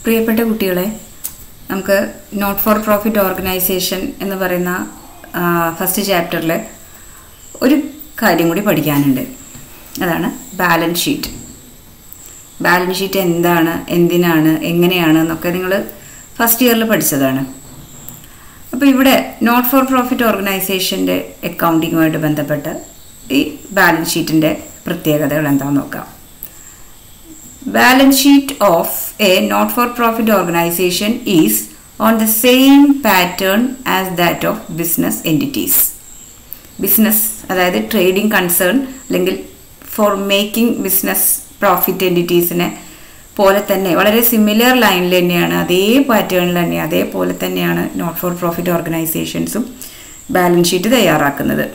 പ്രിയപ്പെട്ട കുട്ടികളെ നമുക്ക് നോട്ട് ഫോർ പ്രോഫിറ്റ് ഓർഗനൈസേഷൻ എന്ന് പറയുന്ന ഫസ്റ്റ് ചാപ്റ്ററിൽ ഒരു കാര്യം കൂടി പഠിക്കാനുണ്ട് അതാണ് ബാലൻസ് ഷീറ്റ് ബാലൻസ് ഷീറ്റ് എന്താണ് എന്തിനാണ് എങ്ങനെയാണ് എന്നൊക്കെ നിങ്ങൾ ഫസ്റ്റ് ഇയറിൽ പഠിച്ചതാണ് അപ്പോൾ ഇവിടെ നോട്ട് ഫോർ പ്രോഫിറ്റ് ഓർഗനൈസേഷൻ്റെ അക്കൗണ്ടിങ്ങുമായിട്ട് ബന്ധപ്പെട്ട് ഈ ബാലൻസ് ഷീറ്റിൻ്റെ പ്രത്യേകതകൾ എന്താണെന്ന് നോക്കാം balance sheet of a not for profit organization is on the same pattern as that of business entities business അതായത് ട്രേഡിംഗ് കൺസേൺ അല്ലെങ്കിൽ ഫോർ മേക്കിംഗ് ബിസിനസ് പ്രോഫിറ്റ് എൻറ്റിറ്റീസിനെ പോലെ തന്നെ വളരെ സിമിലർ ലൈനിൽ തന്നെയാണ് അതേ പാറ്റേണിൽ തന്നെ അതേപോലെ തന്നെയാണ് നോട്ട് ഫോർ പ്രോഫിറ്റ് ഓർഗനൈസേഷൻസും ബാലൻസ് ഷീറ്റ് തയ്യാറാക്കുന്നത്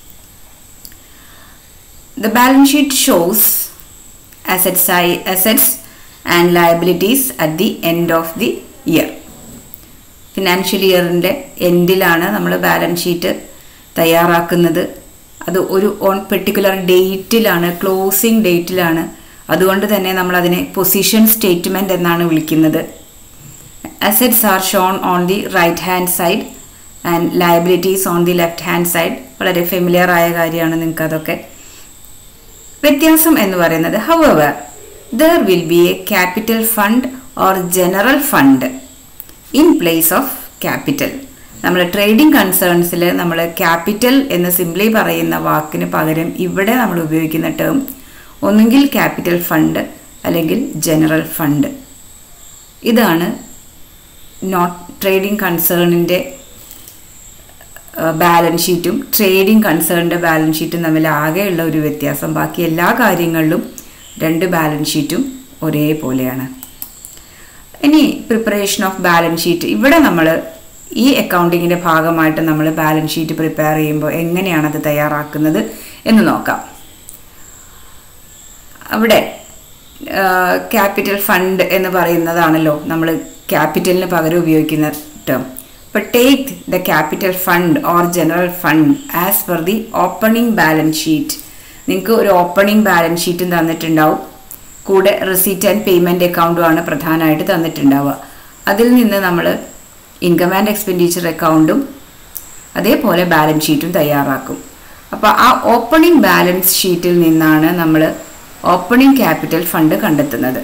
the balance sheet shows assets, assets and liabilities at the end of the year. Financial ഇയറിൻ്റെ എൻഡിലാണ് നമ്മൾ ബാലൻസ് ഷീറ്റ് തയ്യാറാക്കുന്നത് അത് ഒരു ഓൺ പെർട്ടിക്കുലർ ഡേറ്റിലാണ് ക്ലോസിംഗ് ഡേറ്റിലാണ് അതുകൊണ്ട് തന്നെ നമ്മൾ അതിനെ പൊസിഷൻ സ്റ്റേറ്റ്മെൻറ്റ് എന്നാണ് വിളിക്കുന്നത് assets are shown on the right hand side and liabilities on the left hand side വളരെ ഫെമിലിയർ ആയ കാര്യമാണ് നിങ്ങൾക്ക് അതൊക്കെ വ്യത്യാസം എന്ന് പറയുന്നത് however there will be a capital fund or general fund in place of capital നമ്മൾ ട്രേഡിംഗ് കൺസേൺസിൽ നമ്മൾ ക്യാപിറ്റൽ എന്ന് സിംപ്ലി പറയുന്ന വാക്കിന് പകരം ഇവിടെ നമ്മൾ ഉപയോഗിക്കുന്ന ടേം ഒന്നുകിൽ ക്യാപിറ്റൽ ഫണ്ട് അല്ലെങ്കിൽ ജനറൽ ഫണ്ട് ഇതാണ് നോട്ട് ട്രേഡിംഗ് കൺസേണിൻ്റെ ബാലൻസ് ഷീറ്റും ട്രേഡിംഗ് കൺസേണിൻ്റെ ബാലൻസ് ഷീറ്റും തമ്മിൽ ആകെയുള്ള ഒരു വ്യത്യാസം ബാക്കി എല്ലാ കാര്യങ്ങളിലും രണ്ട് ബാലൻസ് ഷീറ്റും ഒരേപോലെയാണ് ഇനി പ്രിപ്പറേഷൻ ഓഫ് ബാലൻസ് ഷീറ്റ് ഇവിടെ നമ്മൾ ഈ അക്കൗണ്ടിങ്ങിൻ്റെ ഭാഗമായിട്ട് നമ്മൾ ബാലൻസ് ഷീറ്റ് പ്രിപ്പയർ ചെയ്യുമ്പോൾ എങ്ങനെയാണ് അത് തയ്യാറാക്കുന്നത് എന്ന് നോക്കാം അവിടെ ക്യാപിറ്റൽ ഫണ്ട് എന്ന് പറയുന്നതാണല്ലോ നമ്മൾ ക്യാപിറ്റലിന് പകരം ഉപയോഗിക്കുന്ന term but take the capital fund or general fund as per the opening balance sheet നിങ്ങൾക്ക് ഒരു ഓപ്പണിംഗ് ബാലൻസ് ഷീറ്റും തന്നിട്ടുണ്ടാവും കൂടെ റെസീറ്റ് ആൻഡ് പേയ്മെൻറ്റ് അക്കൗണ്ടുമാണ് പ്രധാനമായിട്ട് തന്നിട്ടുണ്ടാവുക അതിൽ നിന്ന് നമ്മൾ ഇൻകം ആൻഡ് എക്സ്പെൻഡിച്ചർ അക്കൗണ്ടും അതേപോലെ ബാലൻസ് ഷീറ്റും തയ്യാറാക്കും അപ്പോൾ ആ ഓപ്പണിംഗ് ബാലൻസ് ഷീറ്റിൽ നിന്നാണ് നമ്മൾ ഓപ്പണിംഗ് ക്യാപിറ്റൽ ഫണ്ട് കണ്ടെത്തുന്നത്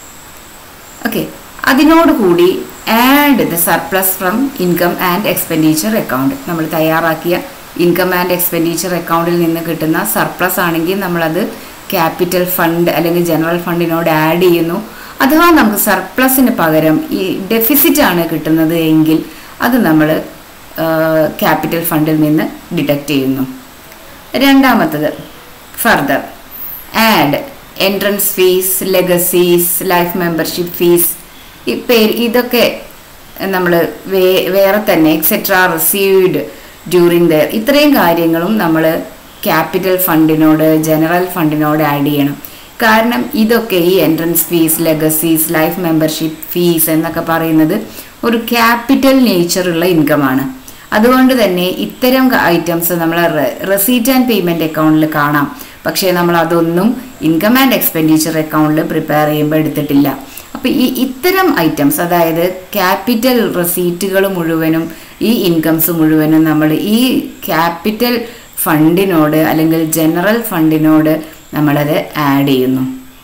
ഓക്കെ അതിനോടുകൂടി add the surplus from income and expenditure account നമ്മൾ തയ്യാറാക്കിയ ഇൻകം ആൻഡ് എക്സ്പെൻഡിച്ചർ അക്കൗണ്ടിൽ നിന്ന് കിട്ടുന്ന സർപ്ലസ് ആണെങ്കിൽ നമ്മളത് ക്യാപിറ്റൽ ഫണ്ട് അല്ലെങ്കിൽ ജനറൽ ഫണ്ടിനോട് ആഡ് ചെയ്യുന്നു അഥവാ നമുക്ക് സർപ്ലസിന് പകരം ഈ ഡെഫിസിറ്റ് ആണ് കിട്ടുന്നത് എങ്കിൽ അത് നമ്മൾ ക്യാപിറ്റൽ ഫണ്ടിൽ നിന്ന് ഡിഡക്റ്റ് ചെയ്യുന്നു രണ്ടാമത്തത് further add entrance fees legacies life membership fees ഈ പേര് ഇതൊക്കെ നമ്മൾ വേ വേറെ തന്നെ എക്സെട്ര റിസീവ്ഡ് ഡ്യൂറിങ് ദ ഇത്രയും കാര്യങ്ങളും നമ്മൾ ക്യാപിറ്റൽ ഫണ്ടിനോട് ജനറൽ ഫണ്ടിനോട് ആഡ് ചെയ്യണം കാരണം ഇതൊക്കെ ഈ entrance fees legacies life membership fees എന്നൊക്കെ പറയുന്നത് ഒരു ക്യാപിറ്റൽ നേച്ചറുള്ള ഇൻകമാണ് അതുകൊണ്ട് തന്നെ ഇത്തരം ഐറ്റംസ് നമ്മൾ റെസീറ്റ് ആൻഡ് പേയ്മെൻറ്റ് അക്കൗണ്ടിൽ കാണാം പക്ഷേ നമ്മൾ അതൊന്നും ഇൻകം ആൻഡ് എക്സ്പെൻഡിച്ചർ അക്കൗണ്ടിൽ പ്രിപ്പയർ ചെയ്യുമ്പോൾ എടുത്തിട്ടില്ല അപ്പോൾ ഈ ഇത്തരം ഐറ്റംസ് അതായത് ക്യാപിറ്റൽ റെസീറ്റുകൾ മുഴുവനും ഈ ഇൻകംസ് മുഴുവനും നമ്മൾ ഈ ക്യാപിറ്റൽ ഫണ്ടിനോട് അല്ലെങ്കിൽ ജനറൽ ഫണ്ടിനോട് നമ്മളത് ആഡ് ചെയ്യുന്നു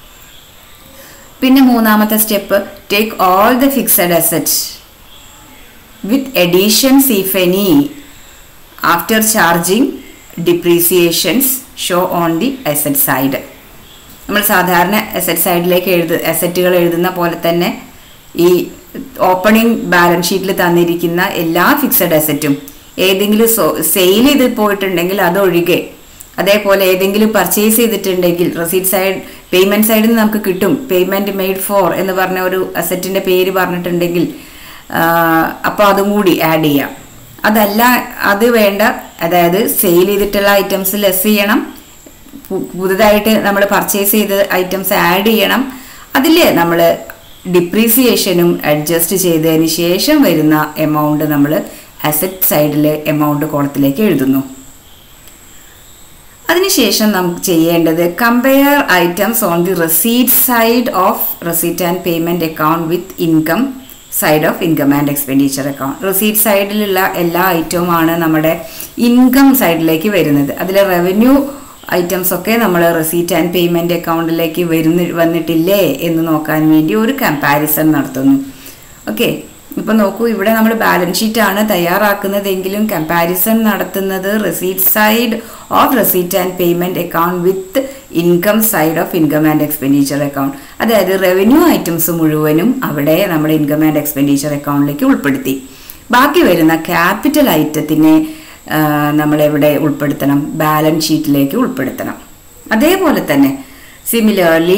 പിന്നെ മൂന്നാമത്തെ step take all the fixed asset with additions if any after charging depreciations show on the asset side നമ്മൾ സാധാരണ അസറ്റ് സൈഡിലേക്ക് എഴുതു അസറ്റുകൾ എഴുതുന്ന പോലെ തന്നെ ഈ ഓപ്പണിംഗ് ബാലൻസ് ഷീറ്റിൽ തന്നിരിക്കുന്ന എല്ലാ ഫിക്സഡ് അസറ്റും ഏതെങ്കിലും സെയിൽ ചെയ്ത് പോയിട്ടുണ്ടെങ്കിൽ അതൊഴികെ അതേപോലെ ഏതെങ്കിലും പർച്ചേസ് ചെയ്തിട്ടുണ്ടെങ്കിൽ റെസീറ്റ് സൈഡ് പേയ്മെൻറ്റ് സൈഡിൽ നിന്ന് നമുക്ക് കിട്ടും പേയ്മെൻറ്റ് മെയ്ഡ് ഫോർ എന്ന് പറഞ്ഞ ഒരു അസറ്റിൻ്റെ പേര് പറഞ്ഞിട്ടുണ്ടെങ്കിൽ അപ്പോൾ അതും കൂടി ആഡ് ചെയ്യാം അതല്ല അത് വേണ്ട അതായത് സെയിൽ ചെയ്തിട്ടുള്ള ഐറ്റംസ് ലെസ് ചെയ്യണം പുതുതായിട്ട് നമ്മൾ പർച്ചേസ് ചെയ്ത ഐറ്റംസ് ആഡ് ചെയ്യണം അതിൽ നമ്മൾ ഡിപ്രീസിയേഷനും അഡ്ജസ്റ്റ് ചെയ്തതിന് ശേഷം വരുന്ന എമൗണ്ട് നമ്മൾ അസറ്റ് സൈഡിൽ എമൗണ്ട് കോളത്തിലേക്ക് എഴുതുന്നു അതിനുശേഷം നമുക്ക് ചെയ്യേണ്ടത് compare items on the receipt side of receipt and payment account with income side of income and expenditure account receipt സൈഡിലുള്ള എല്ലാ ഐറ്റവുമാണ് നമ്മുടെ ഇൻകം സൈഡിലേക്ക് വരുന്നത് അതിലെ റവന്യൂ ഐറ്റംസ് ഒക്കെ നമ്മൾ റെസീറ്റ് ആൻഡ് പേയ്മെന്റ് അക്കൗണ്ടിലേക്ക് വരുന്ന വന്നിട്ടില്ലേ എന്ന് നോക്കാൻ വേണ്ടി ഒരു കമ്പാരിസൺ നടത്തുന്നു ഓക്കെ ഇപ്പൊ നോക്കൂ ഇവിടെ നമ്മൾ ബാലൻസ് ഷീറ്റ് ആണ് തയ്യാറാക്കുന്നതെങ്കിലും കമ്പാരിസൺ നടത്തുന്നത് receipt side of receipt and payment account with income side of income and expenditure account അതായത് റവന്യൂ ഐറ്റംസ് മുഴുവനും അവിടെ നമ്മുടെ ഇൻകം ആൻഡ് എക്സ്പെൻഡിച്ചർ അക്കൗണ്ടിലേക്ക് ഉൾപ്പെടുത്തി ബാക്കി വരുന്ന ക്യാപിറ്റൽ ഐറ്റത്തിനെ നമ്മളെവിടെ ഉൾപ്പെടുത്തണം ബാലൻസ് ഷീറ്റിലേക്ക് ഉൾപ്പെടുത്തണം അതേപോലെ തന്നെ സിമിലർലി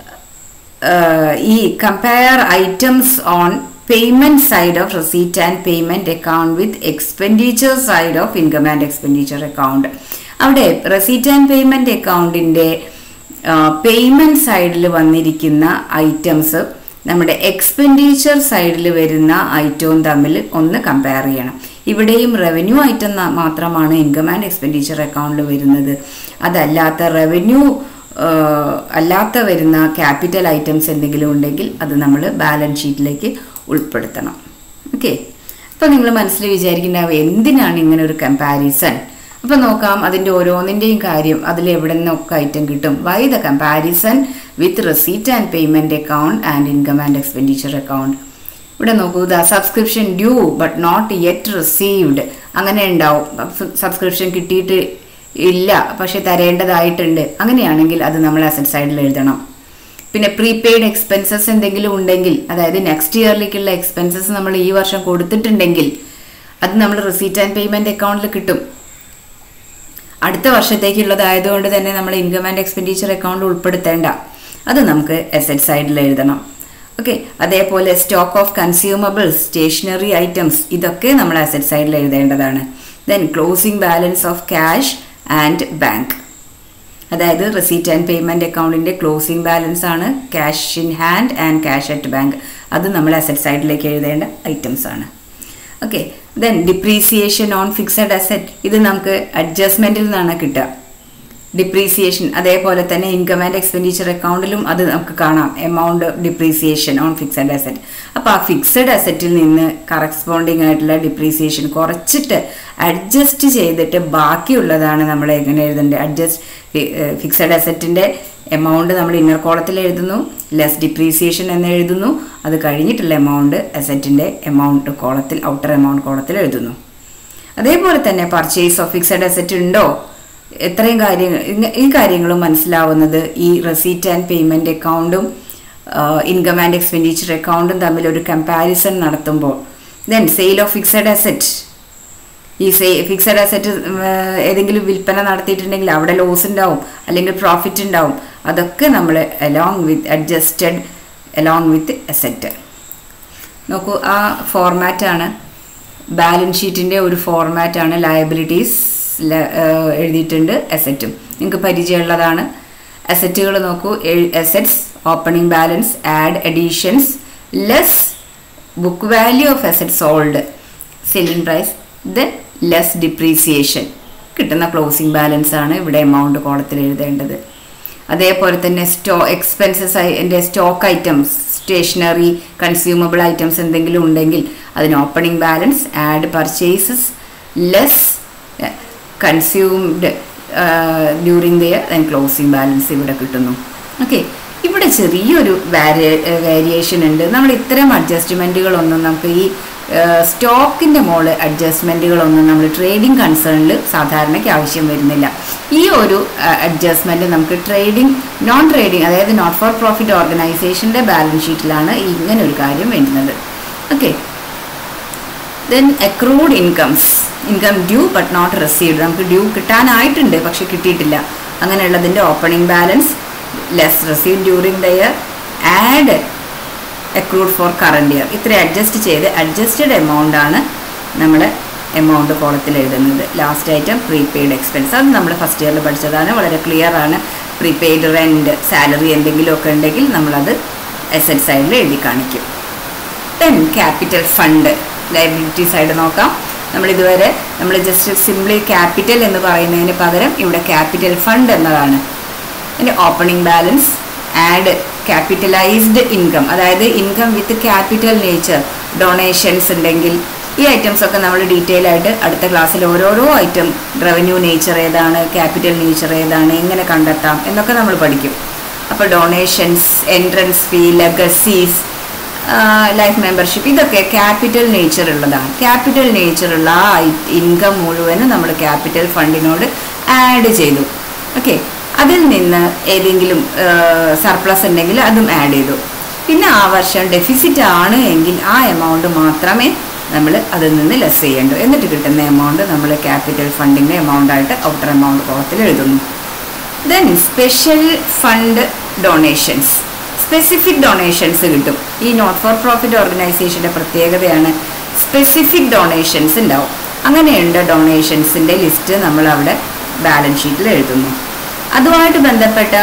ഈ compare items on payment side of receipt and payment account with expenditure side of income and expenditure account അവിടെ റെസീറ്റ് ആൻഡ് പേയ്മെന്റ് അക്കൗണ്ടിന്റെ പേയ്മെന്റ് സൈഡിൽ വന്നിരിക്കുന്ന ഐറ്റംസ് നമ്മുടെ എക്സ്പെൻഡിച്ചർ സൈഡിൽ വരുന്ന ഐറ്റവും തമ്മിൽ ഒന്ന് കമ്പയർ ചെയ്യണം ഇവിടെയും റവന്യൂ ഐറ്റം മാത്രമാണ് ഇൻകം ആൻഡ് എക്സ്പെൻഡിച്ചർ അക്കൗണ്ടിൽ വരുന്നത് അതല്ലാത്ത റവന്യൂ അല്ലാത്ത വരുന്ന ക്യാപിറ്റൽ ഐറ്റംസ് എന്തെങ്കിലും ഉണ്ടെങ്കിൽ അത് നമ്മൾ ബാലൻസ് ഷീറ്റിലേക്ക് ഉൾപ്പെടുത്തണം ഓക്കെ അപ്പോൾ നിങ്ങൾ മനസ്സിൽ വിചാരിക്കുന്നുണ്ടാവും എന്തിനാണ് ഇങ്ങനെ ഒരു കമ്പാരിസൺ അപ്പോൾ നോക്കാം അതിൻ്റെ ഓരോന്നിൻ്റെയും കാര്യം അതിൽ എവിടെ നിന്നൊക്കെ ഐറ്റം കിട്ടും why the comparison with receipt and payment account and income and expenditure account ഇവിടെ നോക്കൂ the subscription due but not yet received അങ്ങനെ ഉണ്ടാവും സബ്സ്ക്രിപ്ഷൻ കിട്ടിയിട്ട് ഇല്ല പക്ഷെ തരേണ്ടതായിട്ടുണ്ട് അങ്ങനെയാണെങ്കിൽ അത് നമ്മൾ അസറ്റ് സൈഡിൽ എഴുതണം പിന്നെ പ്രീപെയ്ഡ് എക്സ്പെൻസസ് എന്തെങ്കിലും ഉണ്ടെങ്കിൽ അതായത് നെക്സ്റ്റ് ഇയറിലേക്കുള്ള എക്സ്പെൻസസ് നമ്മൾ ഈ വർഷം കൊടുത്തിട്ടുണ്ടെങ്കിൽ അത് നമ്മൾ റിസീറ്റ് ആൻഡ് പേയ്മെന്റ് അക്കൗണ്ടിൽ കിട്ടും അടുത്ത വർഷത്തേക്കുള്ളതായതുകൊണ്ട് തന്നെ നമ്മൾ ഇൻകം ആൻഡ് എക്സ്പെൻഡിച്ചർ അക്കൗണ്ട് ഉൾപ്പെടുത്തേണ്ട അത് നമുക്ക് അസറ്റ് സൈഡിൽ എഴുതണം ഓക്കെ അതേപോലെ stock of consumables stationery items ഇതൊക്കെ നമ്മൾ അസറ്റ് സൈഡിൽ എഴുതേണ്ടതാണ് then closing balance of cash and bank അതായത് റെസീറ്റ് ആൻഡ് പേയ്മെന്റ് അക്കൗണ്ടിന്റെ ക്ലോസിംഗ് ബാലൻസ് ആണ് cash in hand and cash at bank അത് നമ്മൾ അസറ്റ് സൈഡിലേക്ക് എഴുതേണ്ട ഐറ്റംസ് ആണ് okay then depreciation on fixed asset ഇത് നമുക്ക് അഡ്ജസ്റ്റ്മെന്റിൽ നിന്നാണ് കിട്ടുക ഡിപ്രീസിയേഷൻ അതേപോലെ തന്നെ ഇൻകം ആൻഡ് എക്സ്പെൻഡിച്ചർ അക്കൗണ്ടിലും അത് നമുക്ക് കാണാം amount depreciation on fixed asset അപ്പോൾ ആ ഫിക്സഡ് അസറ്റിൽ നിന്ന് കറസ്പോണ്ടിങ് ആയിട്ടുള്ള ഡിപ്രീസിയേഷൻ കുറച്ചിട്ട് അഡ്ജസ്റ്റ് ചെയ്തിട്ട് ബാക്കിയുള്ളതാണ് നമ്മൾ എങ്ങനെ എഴുതേണ്ടത് അഡ്ജസ്റ്റ് ഫിക്സഡ് അസറ്റിൻ്റെ എമൗണ്ട് നമ്മൾ ഇന്നർ കോളത്തിൽ എഴുതുന്നു ലെസ് ഡിപ്രീസിയേഷൻ എന്ന് എഴുതുന്നു അത് കഴിഞ്ഞിട്ടുള്ള എമൗണ്ട് അസറ്റിൻ്റെ എമൗണ്ട് കോളത്തിൽ ഔട്ടർ എമൗണ്ട് കോളത്തിൽ എഴുതുന്നു അതേപോലെ തന്നെ പർച്ചേസ് ഓഫ് ഫിക്സഡ് അസറ്റ് ഉണ്ടോ എത്രയും കാര്യങ്ങൾ ഈ കാര്യങ്ങളും മനസ്സിലാവുന്നത് ഈ റെസീറ്റ് ആൻഡ് പേയ്മെന്റ് അക്കൗണ്ടും ഇൻകം ആൻഡ് എക്സ്പെൻഡിച്ചർ അക്കൗണ്ടും തമ്മിൽ ഒരു കമ്പാരിസൺ നടത്തുമ്പോൾ then sale of fixed asset ഈ സേ ഫിക്സഡ് അസറ്റ് ഏതെങ്കിലും വിൽപ്പന നടത്തിയിട്ടുണ്ടെങ്കിൽ അവിടെ ലോസ് ഉണ്ടാവും അല്ലെങ്കിൽ പ്രോഫിറ്റ് ഉണ്ടാവും അതൊക്കെ നമ്മൾ along with adjusted along with asset നോക്കൂ ആ ഫോർമാറ്റാണ് ബാലൻസ് ഷീറ്റിൻ്റെ ഒരു ഫോർമാറ്റാണ് ലയബിലിറ്റീസ് എഴുതിയിട്ടുണ്ട് അസറ്റും നിങ്ങൾക്ക് പരിചയമുള്ളതാണ് അസറ്റുകൾ നോക്കൂ assets opening balance add additions less book value of asset sold selling price then less depreciation കിട്ടുന്ന ക്ലോസിംഗ് ബാലൻസ് ആണ് ഇവിടെ എമൗണ്ട് കോളത്തിൽ എഴുതേണ്ടത് അതേപോലെ തന്നെ സ്റ്റോ എക്സ്പെൻസസ് എൻ്റെ stock items stationery consumable items എന്തെങ്കിലും ഉണ്ടെങ്കിൽ അതിന് opening balance add purchases less consumed during the year then closing balance ഇവിടെ കിട്ടുന്നു ഓക്കെ ഇവിടെ ചെറിയൊരു വേരിയേഷൻ ഉണ്ട് നമ്മൾ ഇത്തരം അഡ്ജസ്റ്റ്മെൻറ്റുകളൊന്നും നമുക്ക് ഈ സ്റ്റോക്കിൻ്റെ മോള് അഡ്ജസ്റ്റ്മെൻറ്റുകളൊന്നും നമ്മൾ ട്രേഡിംഗ് കൺസേണിൽ സാധാരണയ്ക്ക് ആവശ്യം വരുന്നില്ല ഈ ഒരു അഡ്ജസ്റ്റ്മെൻറ്റ് നമുക്ക് ട്രേഡിംഗ് നോൺ ട്രേഡിംഗ് അതായത് നോട്ട് ഫോർ പ്രോഫിറ്റ് ഓർഗനൈസേഷൻ്റെ ബാലൻസ് ഷീറ്റിലാണ് ഇങ്ങനെ ഒരു കാര്യം വരുന്നത് okay then accrued incomes income due but not received നമുക്ക് ഡ്യൂ കിട്ടാനായിട്ടുണ്ട് പക്ഷെ കിട്ടിയിട്ടില്ല അങ്ങനെയുള്ളതിൻ്റെ opening balance less receive during the year add accrued for current year ഇത്ര അഡ്ജസ്റ്റ് ചെയ്ത് അഡ്ജസ്റ്റഡ് എമൗണ്ട് ആണ് നമ്മൾ എമൗണ്ട് കോളത്തിൽ എഴുതുന്നത് ലാസ്റ്റ് ഐറ്റം പ്രീപെയ്ഡ് എക്സ്പെൻസ് അത് നമ്മൾ ഫസ്റ്റ് ഇയറിൽ പഠിച്ചതാണ് വളരെ ക്ലിയർ ആണ് പ്രീപെയ്ഡ് റെൻറ്റ് സാലറി എന്തെങ്കിലുമൊക്കെ ഉണ്ടെങ്കിൽ നമ്മളത് എസറ്റ് സൈഡിൽ എഴുതി കാണിക്കും then capital fund liability side നോക്കാം നമ്മൾ ഇതുവരെ നമ്മൾ ജസ്റ്റ് സിംപ്ലി ക്യാപിറ്റൽ എന്ന് പറയുന്നതിന് പകരം ഇവിടെ ക്യാപിറ്റൽ ഫണ്ട് എന്നതാണ് പിന്നെ opening balance add capitalised income അതായത് income with capital nature donations ഉണ്ടെങ്കിൽ ഈ ഐറ്റംസ് ഒക്കെ നമ്മൾ ഡീറ്റെയിൽ ആയിട്ട് അടുത്ത ക്ലാസ്സിൽ ഓരോരോ ഐറ്റം റവന്യൂ നേച്ചർ ഏതാണ് ക്യാപിറ്റൽ നേച്ചർ ഏതാണ് എങ്ങനെ കണ്ടെത്താം എന്നൊക്കെ നമ്മൾ പഠിക്കും അപ്പോൾ donations entrance fee legacies life membership ഇതൊക്കെ ക്യാപിറ്റൽ നേച്ചർ ഉള്ളതാണ് ക്യാപിറ്റൽ നേച്ചർ ഉള്ള ആ ഇൻകം മുഴുവനും നമ്മൾ ക്യാപിറ്റൽ ഫണ്ടിനോട് ആഡ് ചെയ്തു ഓക്കെ അതിൽ നിന്ന് ഏതെങ്കിലും സർപ്ലസ് ഉണ്ടെങ്കിൽ അതും ആഡ് ചെയ്തു പിന്നെ ആ വർഷം ഡെഫിസിറ്റ് ആണ് എങ്കിൽ ആ എമൗണ്ട് മാത്രമേ നമ്മൾ അതിൽ നിന്ന് ലെസ് ചെയ്യേണ്ടു എന്നിട്ട് കിട്ടുന്ന എമൗണ്ട് നമ്മൾ ക്യാപിറ്റൽ ഫണ്ടിൻ്റെ എമൗണ്ട് ആയിട്ട് ഔട്ടർ എമൗണ്ട് കോളത്തിൽ എഴുതുന്നു then special fund donations specific donations കിട്ടും ഈ നോട്ട് ഫോർ പ്രോഫിറ്റ് ഓർഗനൈസേഷൻ്റെ പ്രത്യേകതയാണ് സ്പെസിഫിക് ഡൊണേഷൻസ് ഉണ്ടാവും അങ്ങനെയുണ്ട് ഡൊണേഷൻസിൻ്റെ ലിസ്റ്റ് നമ്മൾ അവിടെ ബാലൻസ് ഷീറ്റിൽ എഴുതുന്നു അതുമായിട്ട് ബന്ധപ്പെട്ട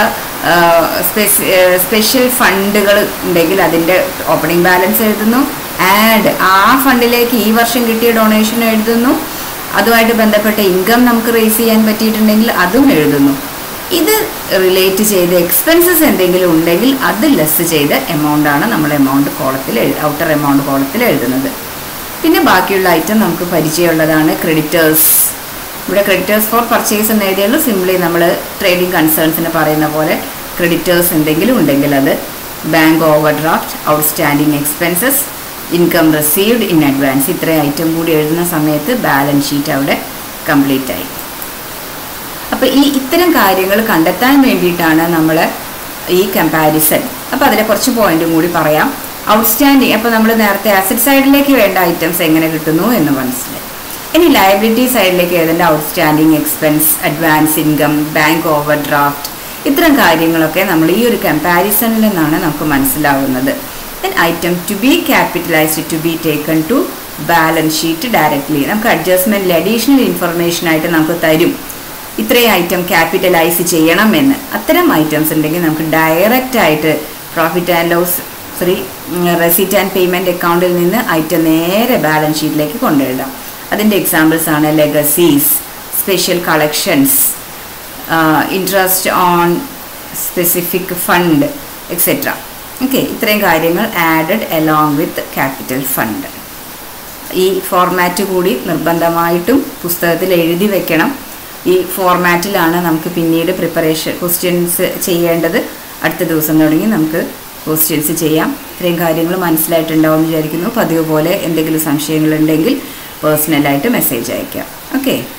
സ്പെഷ്യൽ ഫണ്ടുകൾ ഉണ്ടെങ്കിൽ അതിൻ്റെ ഓപ്പണിംഗ് ബാലൻസ് എഴുതുന്നു ആഡ് ആ ഫണ്ടിലേക്ക് ഈ വർഷം കിട്ടിയ ഡൊണേഷൻ എഴുതുന്നു അതുമായിട്ട് ബന്ധപ്പെട്ട ഇൻകം നമുക്ക് റേസ് ചെയ്യാൻ പറ്റിയിട്ടുണ്ടെങ്കിൽ അതും എഴുതുന്നു ഇത് റിലേറ്റ് ചെയ്ത് എക്സ്പെൻസസ് എന്തെങ്കിലും ഉണ്ടെങ്കിൽ അത് ലെസ് ചെയ്ത എമൗണ്ട് ആണ് നമ്മൾ എമൗണ്ട് കോളത്തിൽ ഔട്ടർ എമൗണ്ട് കോളത്തിൽ എഴുതുന്നത് പിന്നെ ബാക്കിയുള്ള ഐറ്റം നമുക്ക് പരിചയമുള്ളതാണ് ക്രെഡിറ്റേഴ്സ് ഇവിടെ ക്രെഡിറ്റേഴ്സ് ഫോർ പർച്ചേസ് എന്ന് എഴുതിയുള്ളൂ സിംപ്ലി നമ്മൾ ട്രേഡിംഗ് കൺസേൺസിന് പറയുന്ന പോലെ ക്രെഡിറ്റേഴ്സ് എന്തെങ്കിലും ഉണ്ടെങ്കിൽ അത് bank overdraft outstanding expenses income received in advance ഇത്രയും ഐറ്റം കൂടി എഴുതുന്ന സമയത്ത് ബാലൻസ് ഷീറ്റ് അവിടെ കംപ്ലീറ്റ് ആയി അപ്പോൾ ഈ ഇത്തരം കാര്യങ്ങൾ കണ്ടെത്താൻ വേണ്ടിയിട്ടാണ് നമ്മൾ ഈ കമ്പാരിസൺ അപ്പോൾ അതിലെ കുറച്ച് പോയിന്റും കൂടി പറയാം ഔട്ട്സ്റ്റാൻഡിങ് അപ്പോൾ നമ്മൾ നേരത്തെ അസറ്റ് സൈഡിലേക്ക് വേണ്ട ഐറ്റംസ് എങ്ങനെ കിട്ടുന്നു എന്ന് മനസ്സിലായി ഇനി ലയബിലിറ്റി സൈഡിലേക്ക് എഴുതേണ്ട outstanding expense advance income bank overdraft ഇത്തരം കാര്യങ്ങളൊക്കെ നമ്മൾ ഈ ഒരു കമ്പാരിസണിൽ നിന്നാണ് നമുക്ക് മനസ്സിലാവുന്നത് then item to be capitalised to be taken to balance sheet directly നമുക്ക് അഡ്ജസ്റ്റ്മെന്റിൽ അഡീഷണൽ ഇൻഫർമേഷൻ ആയിട്ട് നമുക്ക് തരും ഇത്രയും ഐറ്റം ക്യാപിറ്റലൈസ് ചെയ്യണം എന്ന് അത്തരം ഐറ്റംസ് ഉണ്ടെങ്കിൽ നമുക്ക് ഡയറക്റ്റ് ആയിട്ട് profit and loss sorry receipt and payment അക്കൗണ്ടിൽ നിന്ന് ഐറ്റം നേരെ ബാലൻസ് ഷീറ്റിലേക്ക് കൊണ്ടുവരാം അതിൻ്റെ എക്സാമ്പിൾസ് ആണ് legacies special collections interest on specific fund etcetera okay ഇത്രയും കാര്യങ്ങൾ added along with capital fund ഈ ഫോർമാറ്റ് കൂടി നിർബന്ധമായിട്ടും പുസ്തകത്തിൽ എഴുതി വെക്കണം ഈ ഫോർമാറ്റിലാണ് നമുക്ക് പിന്നീട് പ്രിപ്പറേഷൻ ക്വസ്റ്റ്യൻസ് ചെയ്യേണ്ടത് അടുത്ത ദിവസം തുടങ്ങി നമുക്ക് ക്വസ്റ്റ്യൻസ് ചെയ്യാം ഇത്രയും കാര്യങ്ങൾ മനസ്സിലായിട്ടുണ്ടാവും എന്ന് വിചാരിക്കുന്നു പതിവ് പോലെ എന്തെങ്കിലും സംശയങ്ങളുണ്ടെങ്കിൽ പേഴ്സണലായിട്ട് മെസ്സേജ് അയക്കാം ഓക്കെ